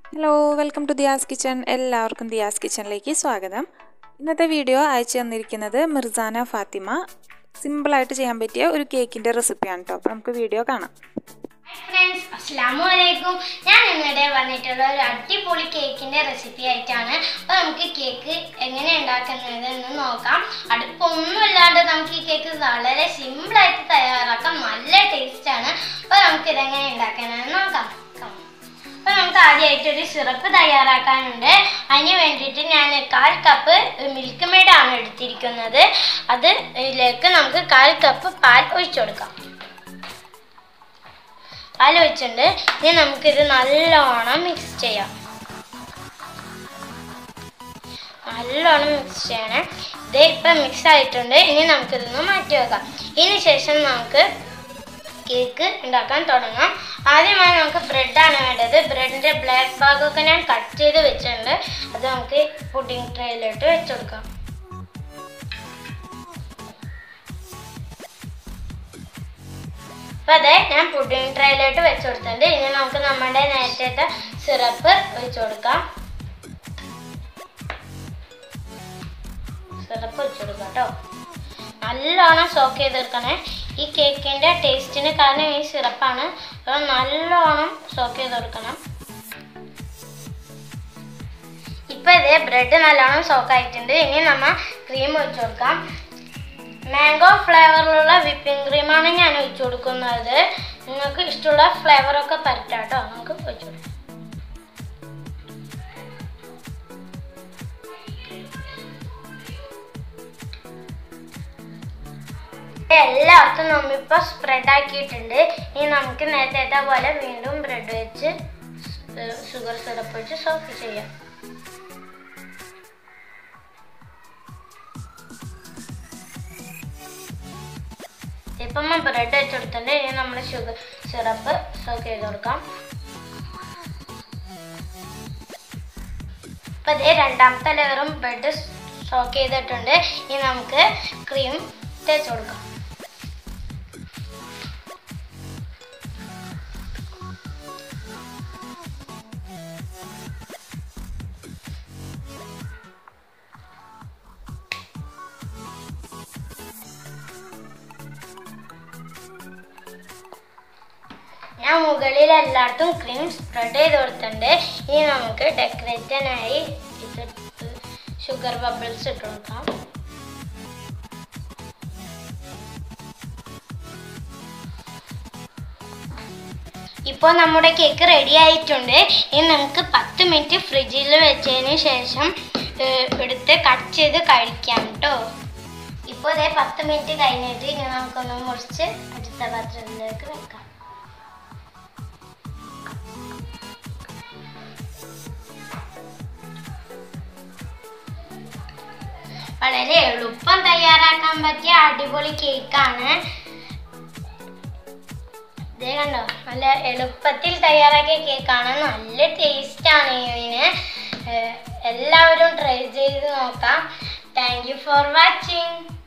hello welcome to Diya's kitchen എല്ലാവർക്കും ദിയാസ് കിച്ചണിലേക്ക് സ്വാഗതം ഇന്നത്തെ വീഡിയോ അയച്ചു തന്നിരിക്കുന്നത് മിർസാന ഫാത്തിമ സിമ്പിളായിട്ട് ചെയ്യാൻ പറ്റിയ ഒരു കേക്കിൻ്റെ റെസിപ്പിയാണ് കേട്ടോ അപ്പോൾ നമുക്ക് വീഡിയോ കാണാം ഫ്രണ്ട്സ് അസ്സാമു അലൈക്കും ഞാൻ ഇന്നിടെ വന്നിട്ടുള്ള ഒരു അടിപൊളി കേക്കിന്റെ റെസിപ്പി ആയിട്ടാണ് അപ്പോൾ നമുക്ക് കേക്ക് എങ്ങനെ ഉണ്ടാക്കുന്നത് എന്ന് നോക്കാം അടുപ്പൊന്നും ഇല്ലാണ്ട് നമുക്ക് ഈ കേക്ക് വളരെ സിമ്പിൾ ആയിട്ട് തയ്യാറാക്കാം നല്ല ടേസ്റ്റ് ആണ് അപ്പോൾ നമുക്ക് ഇതെങ്ങനെ ഉണ്ടാക്കാനെന്ന് നോക്കാം അപ്പോൾ നമുക്ക് ആദ്യമായിട്ട് ഒരു സിറപ്പ് തയ്യാറാക്കാനുണ്ട് അതിന് വേണ്ടിയിട്ട് ഞാൻ കാൽ കപ്പ് മിൽക്ക് മെയ്ഡ് ആണ് എടുത്തിരിക്കുന്നത് അത് ഇതിലേക്ക് നമുക്ക് കാൽ കപ്പ് പാൽ ഒഴിച്ചു കൊടുക്കാം പാൽ ഒഴിച്ചിട്ടുണ്ട് ഇനി നമുക്കിത് നല്ലോണം മിക്സ് ചെയ്യാം നല്ലോണം മിക്സ് ചെയ്യണേ ഇത് ഇപ്പം മിക്സ് ആയിട്ടുണ്ട് ഇനി നമുക്കിതൊന്ന് മാറ്റി വെക്കാം ഇതിന് ശേഷം നമുക്ക് കേക്ക് ഉണ്ടാക്കാൻ തുടങ്ങാം ആദ്യമായി നമുക്ക് ബ്രെഡാണ് വേണ്ടത് ബ്രെഡിൻ്റെ ബ്ലാക്ക് ഭാഗമൊക്കെ ഞാൻ കട്ട് ചെയ്ത് വെച്ചിട്ടുണ്ട് അത് നമുക്ക് പുഡിംഗ് ട്രേയിലോട്ട് വെച്ചെടുക്കാം അപ്പൊ അതെ ഞാൻ പുഡിംഗ് ട്രേയിലോട്ട് വെച്ച് കൊടുത്തിട്ടുണ്ട് ഇനി നമുക്ക് നമ്മുടെ നേരത്തെ സിറപ്പ് ഒഴിച്ചു കൊടുക്കാം സിറപ്പ് ഒഴിച്ചു കൊടുക്കാം കേട്ടോ നല്ലോണം സോക്ക് ചെയ്തെടുക്കണേ ഈ കേക്കിന്റെ ടേസ്റ്റിന് കാരണം ഈ സിറപ്പാണ് അപ്പോൾ നല്ലോണം സോക്ക് ചെയ്തെടുക്കണം ഇപ്പൊ ഇതേ ബ്രെഡ് നല്ലോണം സോക്ക് ആയിട്ടുണ്ട് ഇനി നമ്മ ക്രീം ഒഴിച്ചു കൊടുക്കാം മാംഗോ ഫ്ലേവറിലുള്ള വിപ്പിംഗ് ക്രീമാണ് ഞാൻ ഒഴിച്ചു കൊടുക്കുന്നത് നിങ്ങൾക്ക് ഇഷ്ടമുള്ള ഫ്ലേവറൊക്കെ പറ്റാം കേട്ടോ നമുക്ക് ഒഴിച്ചു കൊടുക്കാം എല്ലായിടത്തും നമ്മിപ്പോൾ സ്പ്രെഡ് ആക്കിയിട്ടുണ്ട് ഇനി നമുക്ക് നേരത്തെ പോലെ വീണ്ടും ബ്രെഡ് വെച്ച് ഷുഗർ സിറപ്പ് വെച്ച് സോക്ക് ചെയ്യാം ഇപ്പം നമ്മൾ ബ്രെഡ് വെച്ചെടുത്തിട്ടുണ്ട് ഇനി നമ്മൾ ഷുഗർ സിറപ്പ് സോക്ക് ചെയ്ത് കൊടുക്കാം അപ്പം ഇതേ രണ്ടാമത്തെ ലെയറും ബ്രെഡ് സോക്ക് ചെയ്തിട്ടുണ്ട് ഇനി നമുക്ക് ക്രീം തേച്ച് കൊടുക്കാം ഞാൻ മുകളിൽ എല്ലായിടത്തും ക്രീം സ്പ്രെഡ് ചെയ്ത് കൊടുത്തിട്ടുണ്ട് ഇനി നമുക്ക് ഡെക്കറേറ്റാനായി ഇത് ഷുഗർ ബബിൾസ് ഇട്ട് കൊടുക്കാം ഇപ്പോൾ നമ്മുടെ കേക്ക് റെഡി ആയിട്ടുണ്ട് ഇനി നമുക്ക് പത്ത് മിനിറ്റ് ഫ്രിഡ്ജിൽ വെച്ചതിന് ശേഷം ഏഹ്, എടുത്ത് കട്ട് ചെയ്ത് കഴിക്കാം കേട്ടോ ഇപ്പോൾ ഇതേ പത്ത് മിനിറ്റ് കഴിഞ്ഞിട്ട് ഇനി നമുക്കൊന്ന് മുറിച്ച് അടുത്ത പാത്രത്തിലേക്ക് വെക്കാം വളരെ എളുപ്പം തയ്യാറാക്കാൻ പറ്റിയ അടിപൊളി കേക്കാണ് ഇതേ കണ്ടോ നല്ല എളുപ്പത്തിൽ തയ്യാറാക്കിയ കേക്കാണ് നല്ല ടേസ്റ്റ് ആണ് ഇതിന് ഏഹ് എല്ലാവരും ട്രൈ ചെയ്ത് നോക്കാം താങ്ക് യു ഫോർ വാച്ചിങ്